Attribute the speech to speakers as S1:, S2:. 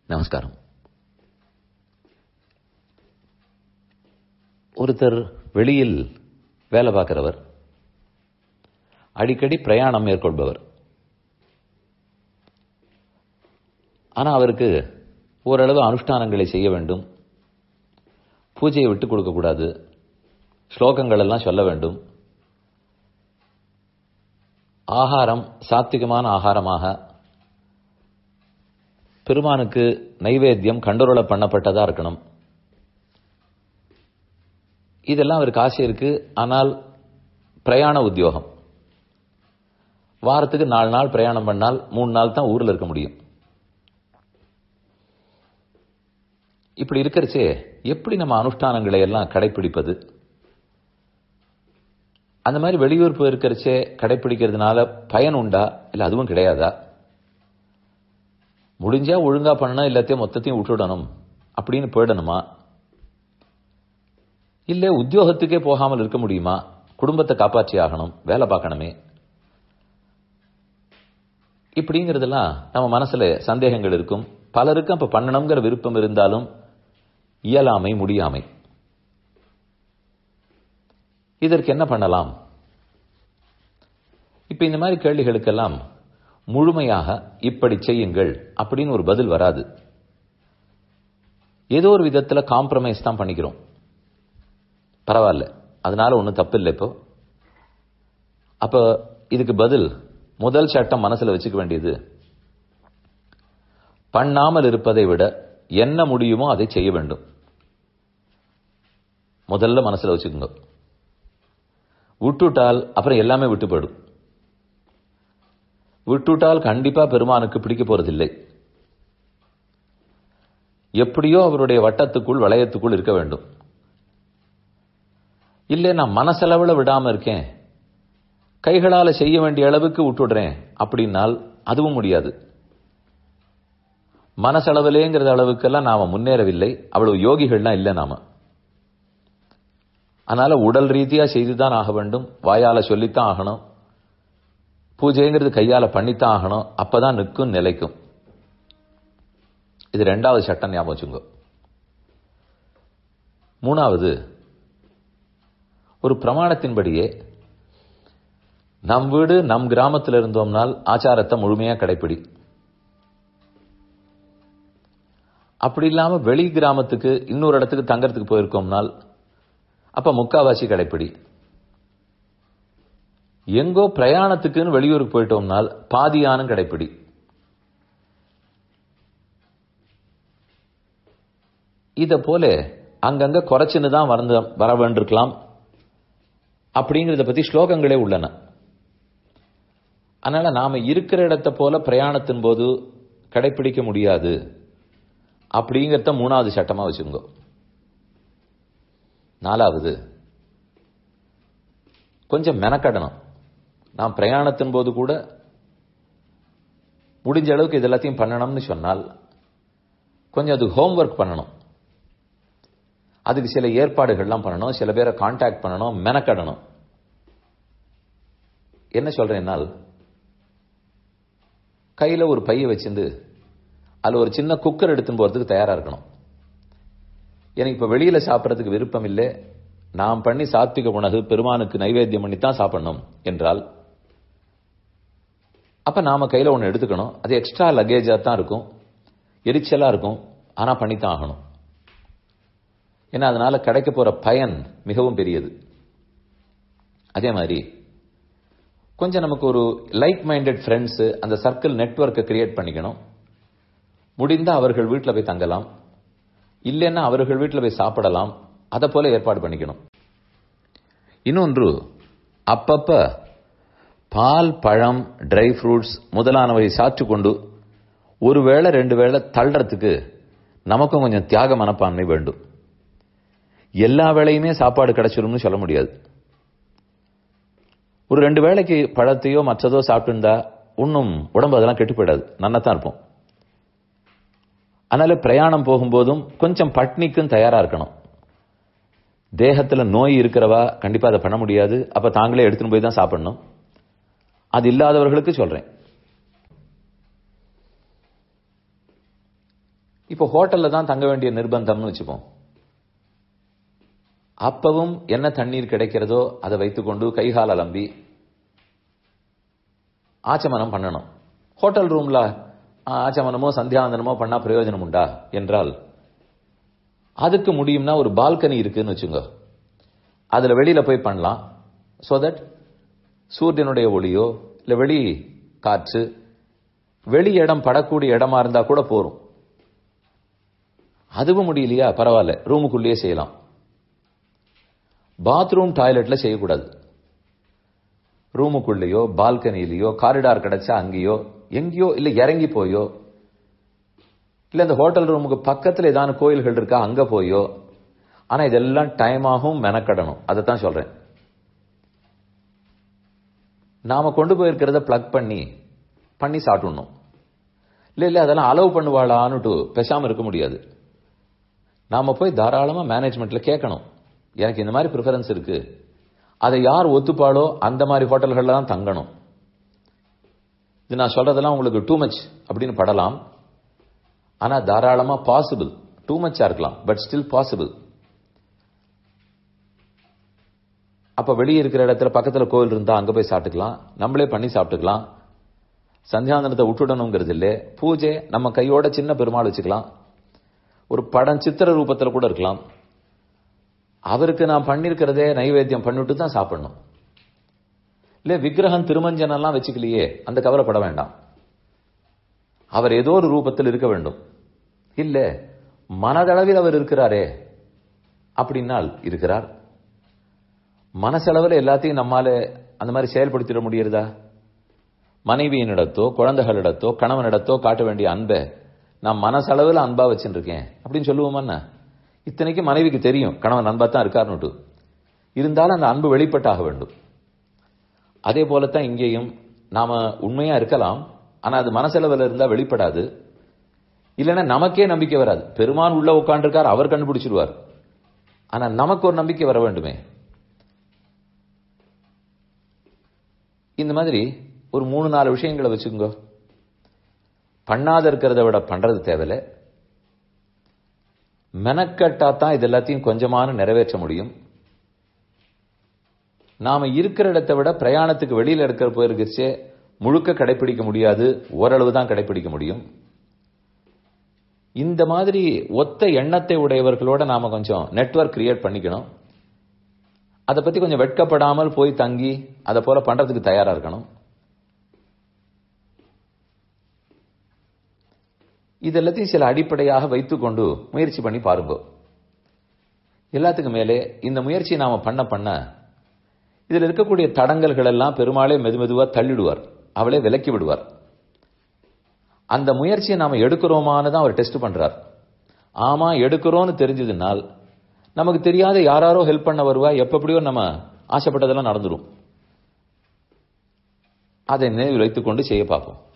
S1: நமஸ்காரம் ஒருத்தர் வெளியில் வேலை பார்க்கிறவர் அடிக்கடி பிரயாணம் மேற்கொள்பவர் ஆனா அவருக்கு ஓரளவு அனுஷ்டானங்களை செய்ய வேண்டும் பூஜையை விட்டுக் கொடுக்க கூடாது ஸ்லோகங்கள் எல்லாம் சொல்ல வேண்டும் ஆகாரம் சாத்விகமான ஆகாரமாக பெருமானுக்கு நைவேத்தியம் கண்டுரோல பண்ணப்பட்டதா இருக்கணும் இதெல்லாம் அவருக்கு ஆசை இருக்கு ஆனால் பிரயாண உத்தியோகம் வாரத்துக்கு நாலு நாள் பிரயாணம் பண்ணால் மூணு நாள் தான் ஊர்ல இருக்க முடியும் இப்படி இருக்கிறச்சே எப்படி நம்ம அனுஷ்டானங்களை எல்லாம் கடைபிடிப்பது அந்த மாதிரி வெளியூர் போயிருக்கிறச்சே கடைபிடிக்கிறதுனால பயன் உண்டா இல்ல அதுவும் கிடையாதா முடிஞ்சா ஒழுங்கா பண்ணணும் எல்லாத்தையும் மொத்தத்தையும் விட்டுடணும் அப்படின்னு போயிடணுமா இல்ல உத்தியோகத்துக்கே போகாமல் இருக்க முடியுமா குடும்பத்தை காப்பாற்றி ஆகணும் வேலை பார்க்கணுமே இப்படிங்கிறதெல்லாம் நம்ம மனசுல சந்தேகங்கள் இருக்கும் பலருக்கும் அப்ப பண்ணணுங்கிற விருப்பம் இருந்தாலும் இயலாமை முடியாமை இதற்கு என்ன பண்ணலாம் இப்ப இந்த மாதிரி கேள்விகளுக்கெல்லாம் முழுமையாக இப்படி செய்யுங்கள் அப்படின்னு ஒரு பதில் வராது ஏதோ ஒரு விதத்துல காம்ப்ரமைஸ் தான் பண்ணிக்கிறோம் பரவாயில்ல அதனால ஒன்றும் தப்பு இல்லை இப்போ அப்ப இதுக்கு பதில் முதல் சட்டம் மனசுல வச்சுக்க வேண்டியது பண்ணாமல் இருப்பதை விட என்ன முடியுமோ அதை செய்ய வேண்டும் முதல்ல மனசுல வச்சுக்கோங்க விட்டுட்டால் அப்புறம் எல்லாமே விட்டு போயிடும் விட்டுட்டால் கண்டிப்பா பெருமானுக்கு பிடிக்க போறதில்லை எப்படியோ அவருடைய வட்டத்துக்குள் வளையத்துக்குள் இருக்க வேண்டும் இல்லை நான் மனசளவுல விடாம இருக்கேன் கைகளால செய்ய வேண்டிய அளவுக்கு விட்டுடுறேன் அப்படின்னால் அதுவும் முடியாது மனசளவிலேங்கிறது அளவுக்கெல்லாம் நாம முன்னேறவில்லை அவ்வளவு யோகிகள்லாம் இல்லை நாம அதனால உடல் ரீதியா செய்துதான் ஆக வேண்டும் வாயால சொல்லித்தான் ஆகணும் பூஜைங்கிறது கையால பண்ணித்தான் ஆகணும் அப்பதான் நிற்கும் நிலைக்கும் இது ரெண்டாவது சட்டம் ஞாபகம் வச்சுங்க மூணாவது ஒரு பிரமாணத்தின்படியே நம் வீடு நம் கிராமத்தில் இருந்தோம்னால் ஆச்சாரத்தை முழுமையா கடைப்பிடி அப்படி இல்லாம வெளி கிராமத்துக்கு இன்னொரு இடத்துக்கு தங்கறதுக்கு போயிருக்கோம்னால் அப்ப முக்காவாசி கடைப்பிடி எங்கோ பிரயாணத்துக்குன்னு வெளியூருக்கு போயிட்டோம்னால் பாதியானும் கடைப்பிடி இத போல அங்கங்க குறைச்சுன்னு தான் வரந்து வர வேண்டிருக்கலாம் அப்படிங்கறத பத்தி ஸ்லோகங்களே உள்ளன அதனால நாம இருக்கிற இடத்தை போல பிரயாணத்தின் போது கடைபிடிக்க முடியாது அப்படிங்கிறத மூணாவது சட்டமா வச்சுக்கோங்க நாலாவது கொஞ்சம் மெனக்கடணும் நான் பிரயாணத்தின் போது கூட முடிஞ்ச அளவுக்கு இது எல்லாத்தையும் பண்ணணும்னு சொன்னால் கொஞ்சம் அது ஹோம்ஒர்க் பண்ணணும் அதுக்கு சில ஏற்பாடுகள்லாம் பண்ணணும் சில பேரை கான்டாக்ட் பண்ணணும் மெனக்கடணும் என்ன சொல்றேன்னால் கையில ஒரு பைய வச்சிருந்து அதுல ஒரு சின்ன குக்கர் எடுத்துன்னு போறதுக்கு தயாரா இருக்கணும் எனக்கு இப்ப வெளியில சாப்பிடறதுக்கு விருப்பம் இல்லை நாம் பண்ணி சாத்விக உணவு பெருமானுக்கு நைவேத்தியம் பண்ணி தான் சாப்பிடணும் என்றால் அப்ப நாம கையில ஒண்ணு எடுத்துக்கணும் அது எக்ஸ்ட்ரா லக்கேஜா தான் இருக்கும் எரிச்சலா இருக்கும் ஆனா பண்ணித்தான் ஆகணும் ஏன்னா அதனால கிடைக்க போற பயன் மிகவும் பெரியது அதே மாதிரி கொஞ்சம் நமக்கு ஒரு லைக் மைண்டட் ஃப்ரெண்ட்ஸ் அந்த சர்க்கிள் நெட்ஒர்க்கை கிரியேட் பண்ணிக்கணும் முடிந்தா அவர்கள் வீட்டில் போய் தங்கலாம் இல்லைன்னா அவர்கள் வீட்டில் போய் சாப்பிடலாம் அதை போல ஏற்பாடு பண்ணிக்கணும் இன்னொன்று அப்பப்ப பால் பழம் ட்ரை ஃப்ரூட்ஸ் முதலானவை சாற்று கொண்டு ஒரு வேளை ரெண்டு வேளை தள்ளுறதுக்கு நமக்கும் கொஞ்சம் தியாக மனப்பான்மை வேண்டும் எல்லா வேளையுமே சாப்பாடு கிடைச்சிரும்னு சொல்ல முடியாது ஒரு ரெண்டு வேளைக்கு பழத்தையோ மற்றதோ சாப்பிட்டுருந்தா இன்னும் உடம்பு அதெல்லாம் கெட்டு போயிடாது நன்னத்தான் இருப்போம் அதனால பிரயாணம் போகும்போதும் கொஞ்சம் பட்னிக்கும் தயாரா இருக்கணும் தேகத்துல நோய் இருக்கிறவா கண்டிப்பா அதை பண்ண முடியாது அப்ப தாங்களே எடுத்துன்னு போய் தான் சாப்பிடணும் அது இல்லாதவர்களுக்கு சொல்றேன் இப்போ ஹோட்டல்ல தான் தங்க வேண்டிய நிர்பந்தம்னு வச்சுப்போம் அப்பவும் என்ன தண்ணீர் கிடைக்கிறதோ அதை வைத்துக்கொண்டு கைகால அலம்பி ஆச்சமனம் பண்ணணும் ஹோட்டல் ரூம்ல ஆச்சமனமோ சந்தியாவந்தனமோ பண்ணா பிரயோஜனம் உண்டா என்றால் அதுக்கு முடியும்னா ஒரு பால்கனி இருக்குன்னு வச்சுங்க அதுல வெளியில போய் பண்ணலாம் சோ தட் சூரியனுடைய ஒளியோ இல்ல வெளி காற்று வெளி இடம் படக்கூடிய இடமா இருந்தா கூட போரும் அதுவும் முடியலையா பரவாயில்ல ரூமுக்குள்ளேயே செய்யலாம் பாத்ரூம் டாய்லெட்ல செய்யக்கூடாது ரூமுக்குள்ளேயோ பால்கனிலேயோ காரிடார் கிடைச்சா அங்கேயோ எங்கேயோ இல்ல இறங்கி போயோ இல்ல இந்த ஹோட்டல் ரூமுக்கு பக்கத்துல ஏதாவது கோயில்கள் இருக்கா அங்க போயோ ஆனா இதெல்லாம் டைம் ஆகும் மெனக்கடணும் அதைத்தான் சொல்றேன் நாம கொண்டு போயிருக்கிறத பிளக் பண்ணி பண்ணி சாப்பிடணும் இல்ல இல்ல அதெல்லாம் அலோவ் பண்ணுவாளான்னுட்டு பேசாம இருக்க முடியாது நாம போய் தாராளமா மேனேஜ்மெண்ட்ல கேட்கணும் எனக்கு இந்த மாதிரி ப்ரிஃபரன்ஸ் இருக்கு அதை யார் ஒத்துப்பாளோ அந்த மாதிரி ஹோட்டல்கள்ல தான் தங்கணும் இது நான் சொல்றதெல்லாம் உங்களுக்கு டூ மச் அப்படின்னு படலாம் ஆனா தாராளமா பாசிபிள் டூ மச்சா இருக்கலாம் பட் ஸ்டில் பாசிபிள் அப்ப வெளியே இருக்கிற இடத்துல பக்கத்துல கோவில் இருந்தா அங்க போய் சாப்பிட்டுக்கலாம் நம்மளே பண்ணி சாப்பிட்டுக்கலாம் சந்தியாந்தனத்தை விட்டுடணுங்கிறது இல்லை பூஜை நம்ம கையோட சின்ன பெருமாள் வச்சுக்கலாம் ஒரு படம் சித்திர ரூபத்துல கூட இருக்கலாம் அவருக்கு நான் பண்ணிருக்கிறதே நைவேத்தியம் பண்ணிட்டு தான் சாப்பிடணும் இல்ல விக்கிரகம் திருமஞ்சனம் எல்லாம் வச்சுக்கலையே அந்த கவலைப்பட வேண்டாம் அவர் ஏதோ ஒரு ரூபத்தில் இருக்க வேண்டும் இல்ல மனதளவில் அவர் இருக்கிறாரே அப்படின்னால் இருக்கிறார் மனசளவில் எல்லாத்தையும் நம்மால அந்த மாதிரி செயல்படுத்திட முடியறதா மனைவியினிடத்தோ குழந்தைகளிடத்தோ கணவனிடத்தோ காட்ட வேண்டிய அன்பை நான் மனசளவில் அன்பா வச்சுருக்கேன் அப்படின்னு சொல்லுவோமா இத்தனைக்கு மனைவிக்கு தெரியும் கணவன் அன்பா தான் இருக்காருன்னுட்டு இருந்தாலும் அந்த அன்பு வெளிப்பட்டாக வேண்டும் அதே போலத்தான் இங்கேயும் நாம உண்மையா இருக்கலாம் ஆனா அது மனசளவில் இருந்தா வெளிப்படாது இல்லைன்னா நமக்கே நம்பிக்கை வராது பெருமான் உள்ள உட்காண்டிருக்கார் அவர் கண்டுபிடிச்சிருவார் ஆனா நமக்கு ஒரு நம்பிக்கை வர வேண்டுமே இந்த மாதிரி ஒரு மூணு நாலு விஷயங்களை வச்சுக்கோங்க பண்ணாத இருக்கிறத விட பண்றது தேவையில்ல மெனக்கட்டா தான் இது எல்லாத்தையும் கொஞ்சமான நிறைவேற்ற முடியும் நாம இருக்கிற இடத்தை விட பிரயாணத்துக்கு வெளியில இருக்கிற போயிருக்கச்சே முழுக்க கடைபிடிக்க முடியாது ஓரளவு தான் கடைபிடிக்க முடியும் இந்த மாதிரி ஒத்த எண்ணத்தை உடையவர்களோட நாம கொஞ்சம் நெட்வொர்க் கிரியேட் பண்ணிக்கணும் அதை பத்தி கொஞ்சம் வெட்கப்படாமல் போய் தங்கி அதை போல பண்றதுக்கு தயாரா இருக்கணும் இதெல்லாத்தையும் சில அடிப்படையாக வைத்துக்கொண்டு முயற்சி பண்ணி பாருங்க எல்லாத்துக்கும் மேலே இந்த முயற்சியை நாம பண்ண பண்ண இதுல இருக்கக்கூடிய தடங்கல்கள் எல்லாம் பெருமாளே மெது மெதுவா தள்ளிடுவார் அவளே விலக்கி விடுவார் அந்த முயற்சியை நாம எடுக்கிறோமான்னு தான் அவர் டெஸ்ட் பண்றார் ஆமா எடுக்கிறோம்னு தெரிஞ்சதுனால் நமக்கு தெரியாத யாராரோ ஹெல்ப் பண்ண வருவா எப்படியோ நம்ம ஆசைப்பட்டதெல்லாம் நடந்துடும் அதை நினைவில் வைத்துக்கொண்டு செய்ய பார்ப்போம்